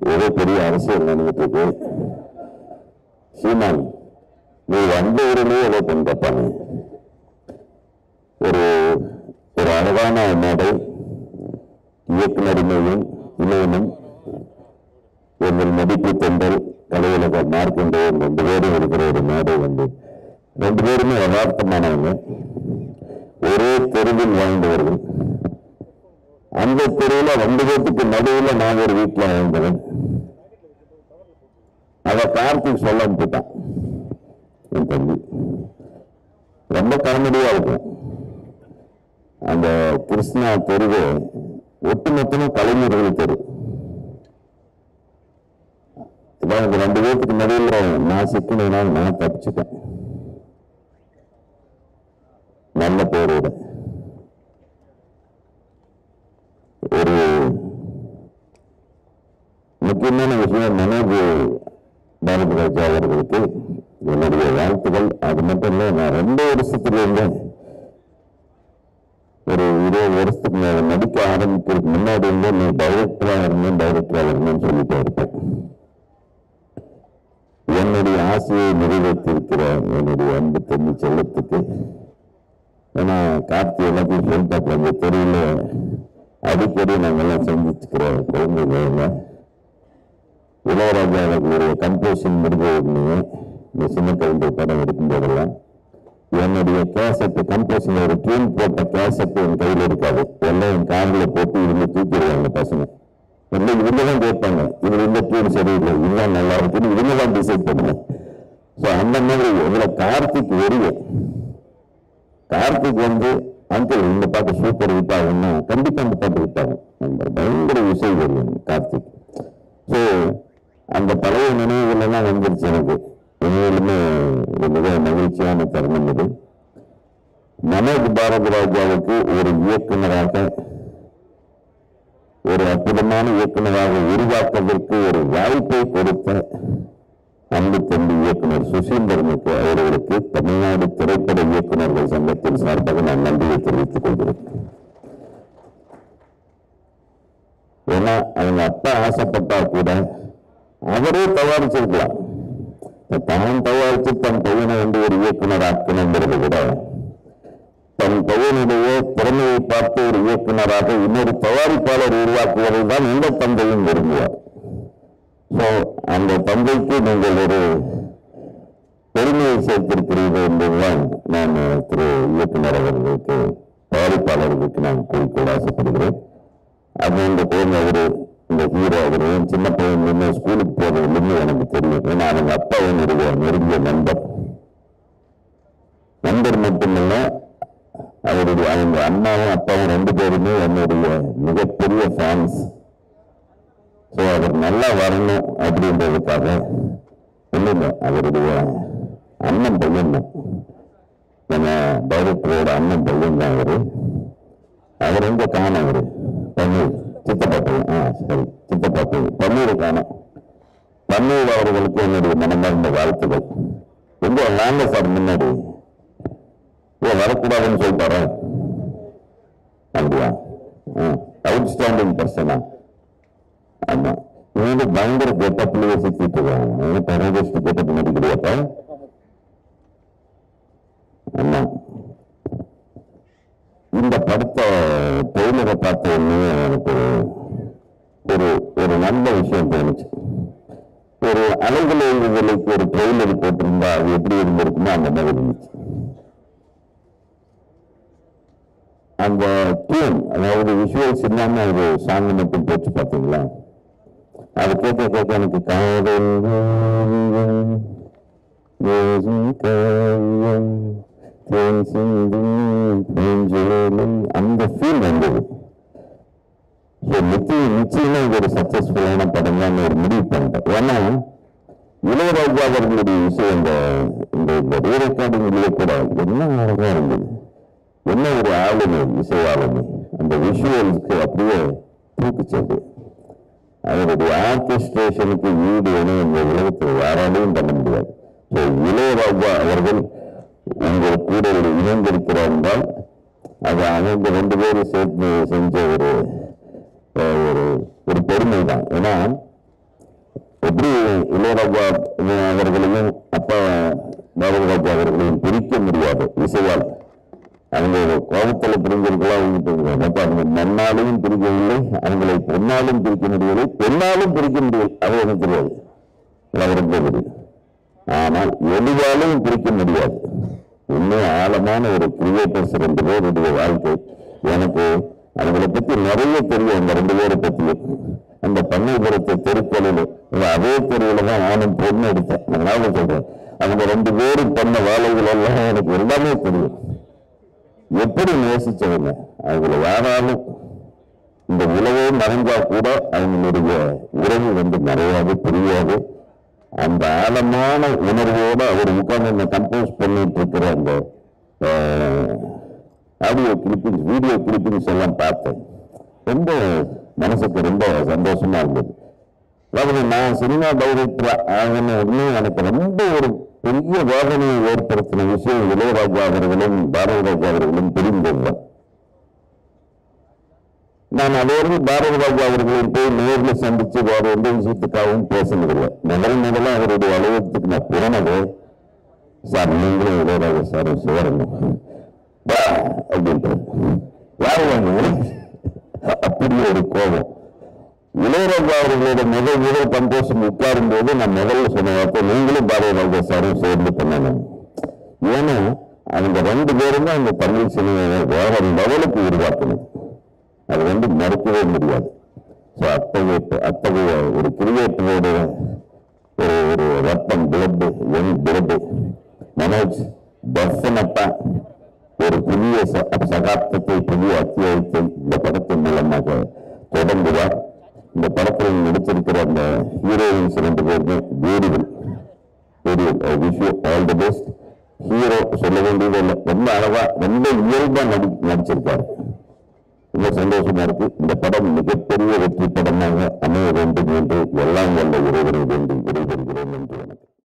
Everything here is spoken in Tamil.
ஏதோ பெரிய அரசியல் நடந்துட்டு இருக்கு சீமான் நீ வந்த ஊரிலேயே ஏதோ பெண் கேட்பாங்க ஒரு ஒரு அழகான மேடை இயக்குனரிமையும் இளையனும் எங்கள் மதிப்பு தென்றல் கலையுலக மார்க்கண்டேயன் ரெண்டு பேரும் இருக்கிற ஒரு மேடை வந்து ரெண்டு பேருமே யதார்த்தமானவங்க ஒரே தெருவில் வாழ்ந்தவர்கள் அந்த தெருவில் ரெண்டு பேர்த்துக்கு நடுவில் நான் ஒரு வீட்டில் வாழ்ந்தவன் அதை கார்த்திக் சொல்ல போட்டான் என் தம்பி ரொம்ப காமெடியா இருக்கும் அந்த கிருஷ்ணா தெருவு ஒட்டுமொத்தமும் கலைஞர்கள் தெரு இதான் இந்த ரெண்டு பேர்த்துக்கு நடுவில் நான் சிக்கணும்னா நான் தப்பிச்சுட்டேன் நல்ல பேரோட ஒரு முக்கியமான விஷயம் மனோஜ் பாரதி ராஜா அவர்களுக்கு என்னுடைய வாழ்த்துக்கள் அது மட்டும் இல்லை நான் ரெண்டு வருஷத்துல இருந்து ஒரு இருபது வருஷத்துக்கு மேல நடிக்க ஆரம்பிக்கிறதுக்கு முன்னாடி இருந்து நீ டைரக்டரா இருந்தேன் டைரக்டரா இருந்தேன்னு சொல்லிட்டு இருப்பேன் என்னுடைய ஆசையை நிறைவேற்றிருக்கிற என்னுடைய அன்பு தம்பி செல்லத்துக்கு ஏன்னா கார்த்தி எல்லாத்தையும் சொல்லிட்டாப்புல அந்த தெருவில் அடிக்கடி நாங்கெல்லாம் சந்திச்சுக்கிற குழந்தைங்க இளையராஜா அவர்களுடைய கம்போசிஷன் முடிஞ்ச உடனே இந்த சின்ன கவிதை படம் இருக்கும்போதெல்லாம் என்னுடைய கேசட் கம்போசிஷன் ஒரு டியூன் போட்ட கேசட் என் கையில் இருக்காது எல்லாம் என் காரில் போட்டு இருந்து தூக்கிடுவாங்க பசங்க எல்லாம் இவங்க தான் கேட்பாங்க இது இந்த டியூன் சரியில்லை இதுதான் நல்லா இருக்குன்னு இவங்க தான் டிசைட் பண்ணுவேன் ஸோ அந்த மாதிரி இதுல கார்த்திக் வெறிய கார்த்திக் வந்து அங்கிள் இந்த பாட்டு சூப்பர் ஹிட் ஆகும்னா கண்டிப்பா அந்த பாட்டு ஹிட் ஆகும் அந்த பயங்கர இசை வெறியன் கார்த்திக் ஸோ அந்த பழைய நினைவுகள் எல்லாம் வந்துருச்சு எனக்கு உண்மையிலுமே ஒரு மிக மகிழ்ச்சியான தருணம் இது மனோஜ் பாரதிராஜாவுக்கு ஒரு இயக்குனராக ஒரு அற்புதமான இயக்குனராக உருவாக்குவதற்கு ஒரு வாய்ப்பை கொடுத்த அன்பு தம்பி இயக்குனர் சுசீந்திரனுக்கு அவர்களுக்கு தமிழ்நாடு திரைப்பட இயக்குனர்கள் சங்கத்தின் சார்பாக நான் நன்றியை தெரிவித்துக் கொள்கிறேன் ஏன்னா அவங்க அப்பா ஆசைப்பட்டா கூட அவரே தயாரிச்சிருக்கலாம் தான் தயாரிச்சு தன் பையனை வந்து ஒரு இயக்குனர் ஆக்கணுங்கிறது விட தன் பையனுடைய திறமையை பார்த்து ஒரு இயக்குனராக இன்னொரு தயாரிப்பாளர் உருவாக்குவதை தான் எந்த தந்தையும் விரும்புவார் ஸோ அந்த தந்தைக்கு நீங்கள் ஒரு பெருமையை சேர்த்திருக்கிறீர்கள் என்பதுதான் நான் திரு இயக்குனர் அவர்களுக்கு தயாரிப்பாளர்களுக்கு நான் குறிக்கோள் ஆசைப்படுகிறேன் அது இந்த குழந்தை அவரு இந்த ஹீரோ அவரு என் சின்ன பையன் நின்று ஸ்கூலுக்கு போறதுலேருந்து எனக்கு தெரியும் ஏன்னா அவங்க அப்பா என்னுடைய நெருங்கிய நண்பர் நண்பர் மட்டுமில்ல அவருடைய அவங்க அம்மாவும் அப்பாவும் ரெண்டு பேருமே என்னுடைய மிகப்பெரிய ஃபேன்ஸ் ஸோ அவர் நல்லா வரணும் அப்படின்றதுக்காக இல்லைங்க அவருடைய அண்ணன் பையன் தான் நம்ம டைரக்டரோட அண்ணன் பையன் தான் அவரு அவர் எங்க காணும் அவரு பன்னீர் சித்தப்பா பையன் ஆ சரி சித்தப்பா பையன் பன்னீர் காணும் பன்னீர் அவர்களுக்கு என்னுடைய மனமார்ந்த வாழ்த்துக்கள் எங்க வாங்க சார் முன்னாடி ஓ வரக்கூடாதுன்னு சொல்லிட்டாரா அப்படியா அவுட்ஸ்டாண்டிங் பர்சனா ஆமா இவங்க பயங்கர கெட்டப்லயே சுத்திட்டு இருக்காங்க டெரரிஸ்ட் கெட்டப் நடிக்கிறியாப்பா ஆமா இந்த படத்தை ட்ரெய்லரை பார்த்த உடனே எனக்கு ஒரு ஒரு நல்ல விஷயம் தோணுச்சு ஒரு அலைகள் எழுதுதலுக்கு ஒரு ட்ரெய்லர் போட்டிருந்தா அது எப்படி இருந்திருக்குமோ அந்த மாதிரி இருந்துச்சு அந்த டியூன் அதாவது விஷுவல்ஸ் இல்லாம ஒரு சாங் மட்டும் போச்சு பாத்தீங்களா அது கேட்க கேட்க எனக்கு காதல் ஓவியம், ஏதும் காவியம், தேன் சிந்தும் பூஞ்சோலை, அந்த ஃபீல் வந்தது ஸோ நிச்சயம் நிச்சயமா இது ஒரு சக்சஸ்ஃபுல்லான படம் தான் ஒரு முடிவு பண்ணிட்டேன் ஏன்னா இளையராஜா அவர்களுடைய இசை இந்த இந்த இந்த ரீ ரெக்கார்டிங்லேயே கூட என்ன அழகா இருந்தது என்ன ஒரு ஆளுமை இசை ஆளுமை அந்த விஷுவல்ஸ்க்கு அப்படியே தூக்குச்சது அவருடைய ஆர்கெஸ்ட்ரேஷனுக்கு ஈடு இணை இந்த உலகத்தில் யாராலையும் பண்ண முடியாது ஸோ இளையராஜா அவர்கள் உங்கள் கூட ஒரு இணைந்திருக்கிறார் என்றால் அது அவங்க ரெண்டு பேரும் சேர்த்து செஞ்ச ஒரு அஹ், ஒரு ஒரு பெருமை தான் ஏன்னா எப்படி இளையராஜா அவர்களையும் அப்பா பாரதிராஜா அவர்களையும் பிரிக்க முடியாது இசையால் அவங்க ஒரு கோபத்தில் பிரிஞ்சிருக்கலாம் அவங்க அப்ப அவங்க மண்ணாலையும் பிரிக்கவில்லை அவங்களை பொன்னாலும் பிரிக்க முடியவில்லை பெண்ணாலும் பிரிக்க முடியவில்லை அது எனக்கு தெரியாது அது அவருக்கு தெரியும் ஆனால் எளிதாலும் பிரிக்க முடியாது இன்னும் ஆழமான ஒரு கிரியேட்டர்ஸ் ரெண்டு பேருடைய வாழ்க்கை எனக்கு அவங்களை பத்தி நிறைய தெரியும் அந்த ரெண்டு பேரை பத்தி அந்த பண்ணைபுரத்து தெருக்களில் அதே தெருவில் தான் நானும் பொண்ணு எடுத்தேன் அதனால சொல்றேன் அவங்க ரெண்டு பேரும் பண்ண வேலைகள் எல்லாம் எனக்கு எல்லாமே தெரியும் எப்படி நேசிச்சவங்க அவங்கள யாராலும் இந்த உலகே மறைஞ்சா கூட அவங்களுடைய உறவு வந்து மறையாது புரியாது அந்த ஆழமான உணர்வோட அவர் உட்கார்ந்து இந்த கம்போஸ் பண்ணிட்டு இருக்கிற அந்த ஆடியோ கிளிப்பிங்ஸ் வீடியோ கிளிப்பிங்ஸ் எல்லாம் பார்த்தேன் ரொம்ப மனசுக்கு ரொம்ப சந்தோஷமா இருந்தது அதாவது நான் சினிமா டைரக்டர் ஆகணும் உடனே எனக்கு ரொம்ப ஒரு பெரிய வேதனையை ஏற்படுத்தின விஷயம் இளையராஜா அவர்களும் பாரதி ராஜா அவர்களும் புரிந்ததுதான் நான் அதோடு பாரதி ராஜா அவர்களையும் போய் நேரில் சந்திச்சு வேற எந்த விஷயத்துக்காகவும் பேசினதில்லை முதல் முதல்ல அவருடைய அலுவலகத்துக்கு நான் போனது சார் நீங்களும் இளையராஜா சாரும் சேரணும் வா அப்படின்ட்டு யார் வாங்க அப்படி ஒரு கோபம் இளையராஜா அவர்களோட முதல் முதல் கம்போசம் உட்காரும் போது நான் முதல்ல சொன்ன வார்த்தை நீங்களும் பாரதி ராஜா சாரும் சேர்ந்து பண்ணணும் ஏன்னா அவங்க ரெண்டு பேரும் தான் அந்த தமிழ் சினிமாவை வேற லெவலுக்கு உருவாக்கணும் அது வந்து மறுக்கவே முடியாது ஸோ அத்தகைய அத்தகைய ஒரு கிரியேட்டரோட ஒரு ஒரு ரத்தம் பிளட் யங் பிளட் மனோஜ் டெஃபினட்டா ஒரு புதிய ச- சகாப்தத்தை புதிய அத்தியாயத்தை இந்த படத்தின் மூலமாக தொடங்குவார் இந்த படத்தில் நடிச்சிருக்கிற அந்த ஹீரோயின்ஸ் ரெண்டு பேருமே beautiful very wish you all the best hero சொல்ல வேண்டியது இல்லை ரொம்ப அழகா ரொம்ப இயல்பா நடி நடிச்சிருக்காரு ரொம்ப சந்தோஷமா இருக்கு இந்த படம் மிகப்பெரிய வெற்றி படமாக அமைய வேண்டும் என்று எல்லாம் வல்ல இறைவனை வேண்டி விடைபெறுகிறேன் என்று வணக்கம்